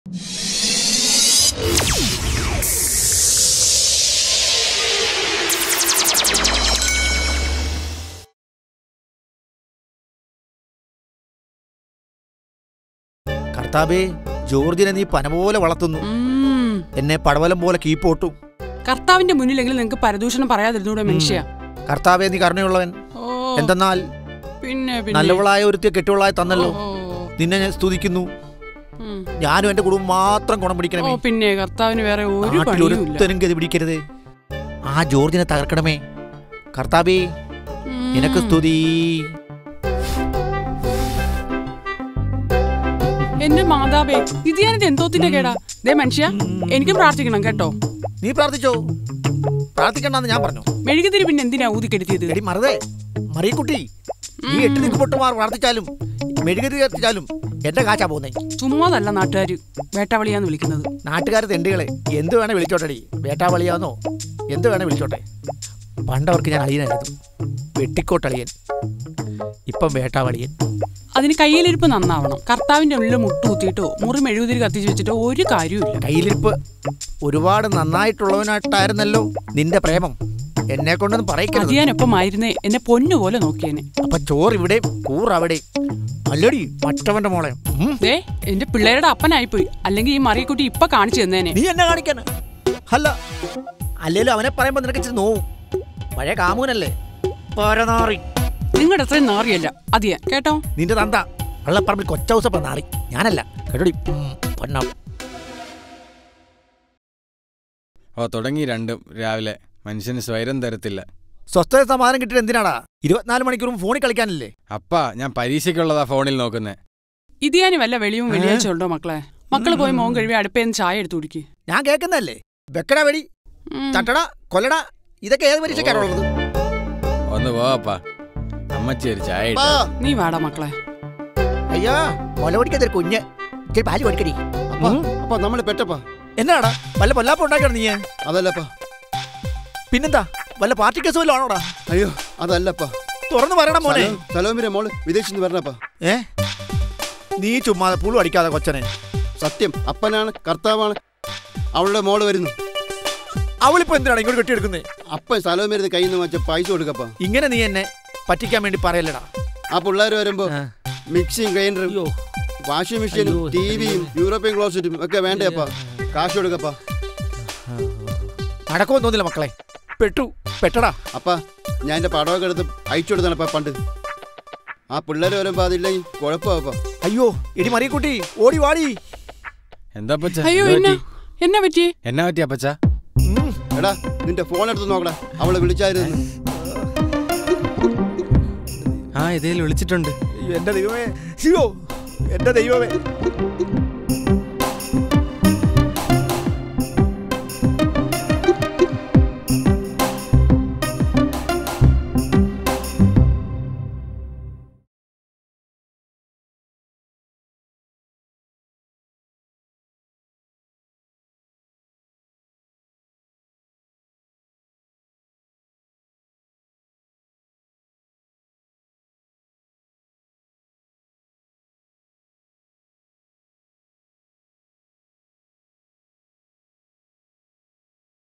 കർത്താബേ ജോർജിനെ നീ പന പോലെ വളർത്തുന്നു ഉം. എന്നെ പടവലം പോലെ കീപ്പോട്ടും കർത്താവിന്റെ മുന്നിലെങ്കിലും നിങ്ങൾക്ക് പരദൂഷണം പറയാതിരുന്നൂടെ മനുഷ്യ കർത്താവെ നീ കരുണയുള്ളവൻ ഓ എന്തെന്നാൽ പിന്നെ പിന്നെ നല്ലവളായ ഒരുത്തിയെ കെട്ടുവളായി തന്നല്ലോ ഓ, നിന്നെ ഞാൻ സ്തുതിക്കുന്നു ഉം. ഞാനും എന്റെ കുടുംബം മാത്രം ഗുണം ഓ പിടിക്കണമേ പിന്നെ കർത്താവിന് വേറെ ഒരു നാട്ടിൽ പണിയും ഇല്ല ഒരുത്തനും ഗതി പിടിക്കരുത് ആ ജോർജിനെ തകർക്കണമേ കർത്താബേ ഉം. നിനക്ക് സ്തുതി എന്റെ മാതാവേ ഇത് ഞാനിത് എന്തോത്തിന്റെ കേടാ ദേ മനുഷ്യ എനിക്കും പ്രാർത്ഥിക്കണം കേട്ടോ നീ പ്രാർത്ഥിച്ചോ പ്രാർത്ഥിക്കണ്ടെന്ന് ഞാൻ പറഞ്ഞു മെഴുകുതിരി പിന്നെ എന്തിനാ ഊതിക്കെടുത്തിയത് എടി മറുതേ മറിയക്കുട്ടി നീ എട്ട് നിക്ക് പൊട്ടുമാർ പ്രാർത്ഥിച്ചാലും മെഴുകുതി കത്തിച്ചാലും എന്റെ കാച്ചാ പോകുന്നേ ചുമ്മാതല്ല നാട്ടുകാര് വേട്ടാവളിയാന്ന് വിളിക്കുന്നത് നാട്ടുകാർ തെണ്ടുകളെ എന്ത് വേണേ വിളിച്ചോട്ടെടി വേട്ടാവളിയാന്നോ എന്ത് വേണേ വിളിച്ചോട്ടെ പണ്ടവർക്ക് ഞാൻ അളിയനായിരുന്നു വെട്ടിക്കോട്ടളിയൻ ഇപ്പം വേട്ടാവളിയൻ അതിന് കയ്യിലിരിപ്പ് നന്നാവണം കർത്താവിന്റെ ഉള്ളിൽ മുട്ടുകുത്തിയിട്ടോ മുറി മെഴുകുതിരി കത്തിച്ച് വെച്ചിട്ടോ ഒരു കാര്യമില്ല കയ്യിലിരിപ്പ് ഒരുപാട് നന്നായിട്ടുള്ളവനായിട്ടായിരുന്നല്ലോ നിന്റെ പ്രേമം എന്നെ കൊണ്ടൊന്നും അത് പറയിക്കരുത് ഞാൻ ഒപ്പം ആയിരുന്നേ എന്നെ പൊന്നുപോലെ നോക്കിയേനെ അപ്പൊ ചോറ് ഇവിടെ കൂറ് അവിടെ അല്ലടി മറ്റവന്റെ മോളെ ഉം. ദേ എന്റെ പിള്ളേരുടെ അപ്പനായിപ്പോയി അല്ലെങ്കിൽ ഈ മറിയക്കുട്ടി ഇപ്പൊ കാണിച്ചു തന്നേനെ നീ എന്നെ കാണിക്കാന് അല്ല അല്ലേലും അവനെ പറയുമ്പോ നിനക്ക് ഇച്ചിരി നോവും പഴയ കാമൂനല്ലേ പരനാറി നിങ്ങളുടെ അത്രയും നാറിയല്ല അത് ഞാൻ കേട്ടോ നിന്റെ തന്ത വള്ളപ്പറമ്പിൽ കൊച്ചൗസപ്പ നാറി ഞാനല്ല കേട്ടോടി ഉം, പൊന്നം ഓ തുടങ്ങി രണ്ടും രാവിലെ മനുഷ്യന് സ്വൈരം തരത്തില്ല സ്വസ്ഥത സമാധാനം കിട്ടിയിട്ട് എന്തിനാടാ ഇരുപത്തിനാല് മണിക്കൂറും ഫോണിൽ കളിക്കാനല്ലേ അപ്പാ ഞാൻ പരീക്ഷയ്ക്കുള്ളതാ ഫോണിൽ നോക്കുന്നേ ഇത് ഞാൻ വല്ല വെളിയും വെള്ളിയാഴ്ച ഉണ്ടോ മക്കളെ മക്കള് പോയി മോൻ കഴുകി അടുപ്പേന്ന് ചായ എടുത്തു കുടിക്ക് ഞാൻ കേൾക്കുന്നതല്ലേ വെക്കടാ വെടി ഉം. തട്ടടാ കൊല്ലടാ ഇതൊക്കെ ഏത് പരീക്ഷക്കാരുള്ളത് ഒന്ന് പോവാപ്പാ അമ്മച്ചി ഒരു ചായ ഇട്ടോ. നീ വാടാ മക്കളെ അയ്യാ മുല പൊടിക്കാത്തൊരു കുഞ്ഞ് ഇച്ചിരി പാല് കൊടുക്കടി അപ്പാ അപ്പാ നമ്മൾ പെറ്റപ്പാ എന്നാടാ വല്ല പൊല്ലാപ്പം ഉണ്ടാക്കണം നീ അതല്ലപ്പാ പിന്നെന്താ വല്ല പാർട്ടി കേസ് വല്ലതും ആണോടാ അയ്യോ അതല്ലപ്പാ തുറന്നു പറയണം മോനെ സലോ- സലോമിന്റെ മോള് വിദേശത്ത് നിന്ന് വരണപ്പാ ഏ നീ ചുമ്മാ പുളു അടിക്കാതെ കൊച്ചനെ സത്യം അപ്പനാണ് കർത്താവാണ് അവളുടെ മോള് വരുന്നു അവളിപ്പോ എന്തിനാണ് ഇങ്ങോട്ട് കെട്ടിയെടുക്കുന്നേ അപ്പൻ സലോമിരുന്ന് കയ്യിൽ നിന്ന് വെച്ച പൈസ കൊടുക്കപ്പാ ഇങ്ങനെ നീ എന്നെ പറ്റിക്കാൻ വേണ്ടി പറയല്ലടാ ആ പിള്ളേർ വരുമ്പോ ആ. മിക്സിയും ഗ്രൈൻഡറും അയ്യോ വാഷിംഗ് മെഷീനും അയ്യോ. ടിവിയും യൂറോപ്യൻ ക്ലോസറ്റും ഒക്കെ വേണ്ടേപ്പാ കാശ് കൊടുക്കപ്പാ നടക്കുമെന്ന് തോന്നില്ല മക്കളെ പെട്ടു പെട്ടടാ അപ്പാ ഞാൻ എന്റെ പടമൊക്കെ എടുത്ത് അയച്ചു കൊടുത്താണപ്പാ പണ്ട് ആ പിള്ളേർ വരുമ്പോ അതില്ലെങ്കിൽ കുഴപ്പമാപ്പാ അയ്യോ എടി മറിയക്കുട്ടി ഓടി വാടി എന്താ അപ്പച്ച അയ്യോ എന്താ എന്നാ പറ്റി? എന്നാ പറ്റി എന്നാ പറ്റി അപ്പച്ച ഉം. എടാ നിന്റെ ഫോൺ എടുത്ത് നോക്കടാ അവളെ വിളിച്ചായിരുന്നു ആ ഇതേൽ വിളിച്ചിട്ടുണ്ട് അയ്യോ, എന്റെ ദൈവമേ അയ്യോ എന്റെ ദൈവമേ